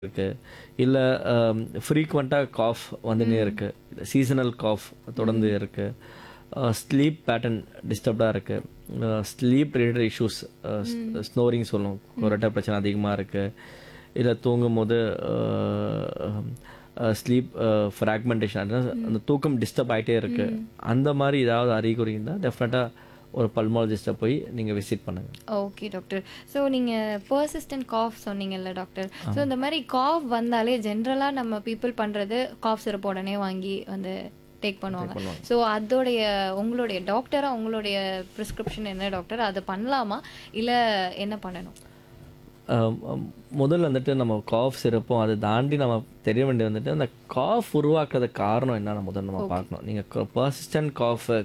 இருக்கு இல்லை ஃப்ரீக்வெண்ட்டாக காஃப் வந்துனே இருக்கு சீசனல் காஃப் தொடர்ந்து இருக்கு ஸ்லீப் பேட்டர்ன் டிஸ்டர்ப்டாக இருக்கு ஸ்லீப் ரிலேட்டட் இஷ்யூஸ் ஸ்னோரிங் சொல்லும் கொரட்டை பிரச்சனை அதிகமாக இருக்கு இல்லை தூங்கும் போது ஸ்லீப் ஃப்ராக்மெண்டேஷன் அந்த தூக்கம் டிஸ்டர்ப் ஆகிட்டே இருக்கு அந்த மாதிரி ஏதாவது அறிகுறி இருந்தால் டெஃபினட்டாக ஒரு பல்மாலஜிஸ்ட்டை போய் நீங்கள் விசிட் பண்ணுங்கள் ஓகே டாக்டர் ஸோ நீங்கள் பர்சிஸ்டன்ட் காஃப் சொன்னீங்கல்ல டாக்டர் ஸோ இந்த மாதிரி காஃப் வந்தாலே ஜென்ரலாக நம்ம பீப்புள் பண்ணுறது காஃப் சிரப் உடனே வாங்கி வந்து டேக் பண்ணுவாங்க ஸோ அதோடைய உங்களுடைய டாக்டராக உங்களுடைய ப்ரிஸ்கிரிப்ஷன் என்ன டாக்டர் அதை பண்ணலாமா இல்லை என்ன பண்ணணும் அஹ் அஹ் முதல்ல வந்துட்டு நம்ம காஃப் சிறப்பும் அதை தாண்டி நம்ம தெரிய வேண்டியது வந்துட்டு அந்த காஃப் உருவாக்குறது காரணம் என்னன்னு முதல்ல நம்ம பார்க்கணும் நீங்கள் பர்சிஸ்டன்ட் காஃப்